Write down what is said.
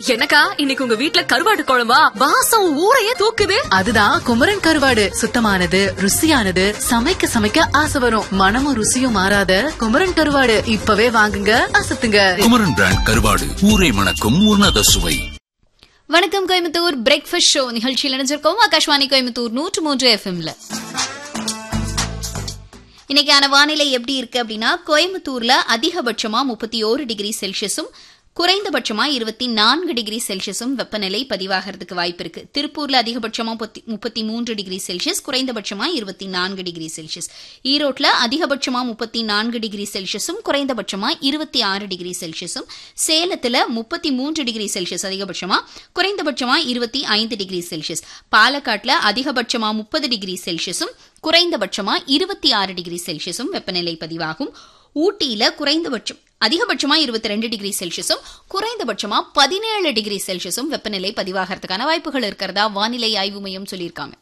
என்னக்கா இன்னைக்கு உங்க வீட்ல கருவாடு குழம்பா வாசம் ஊரையே தூக்குது அதுதான் குமரன் கருவாடு சுத்தமானது ருசியானது சமைக்க சமைக்க ஆசை வரும் மனமும் ருசியும் மாறாத குமரன் கருவாடு இப்பவே வாங்குங்க அசத்துங்க குமரன் பிராண்ட் கருவாடு ஊரை மணக்கும் உன்னத சுவை வணக்கம் கோயம்புத்தூர் பிரேக்ஃபாஸ்ட் ஷோ நிகழ்ச்சியில் இணைஞ்சிருக்கோம் ஆகாஷ்வாணி கோயம்புத்தூர் நூற்று மூன்று எஃப்எம்ல இன்னைக்கான வானிலை எப்படி இருக்கு அப்படின்னா கோயம்புத்தூர்ல அதிகபட்சமா முப்பத்தி ஓரு டிகிரி செல்சியஸும் குறைந்தபட்சமா இருபத்தி நான்கு டிகிரி செல்சியஸும் வெப்பநிலை பதிவாகிறதுக்கு வாய்ப்பு இருக்கு திருப்பூர்ல அதிகபட்சமா முப்பத்தி மூன்று டிகிரி செல்சியஸ் குறைந்தபட்சமா இருபத்தி நான்கு டிகிரி செல்சியஸ் ஈரோட்ல அதிகபட்சமா முப்பத்தி நான்கு டிகிரி செல்சியஸும் குறைந்தபட்சமா இருபத்தி ஆறு டிகிரி செல்சியஸும் சேலத்துல முப்பத்தி மூன்று டிகிரி செல்சியஸ் அதிகபட்சமா குறைந்தபட்சமா இருபத்தி ஐந்து டிகிரி செல்சியஸ் பாலக்காட்டுல அதிகபட்சமா முப்பது டிகிரி செல்சியஸும் குறைந்தபட்சமா இருபத்தி ஆறு டிகிரி செல்சியஸும் வெப்பநிலை பதிவாகும் ஊட்டியில குறைந்தபட்சம் அதிகபட்சமா இருபத்தி ரெண்டு டிகிரி செல்சியஸும் குறைந்தபட்சமா பதினேழு டிகிரி செல்சியஸும் வெப்பநிலை பதிவாகிறதுக்கான வாய்ப்புகள் இருக்கிறதா வானிலை ஆய்வு மையம் சொல்லியிருக்காங்க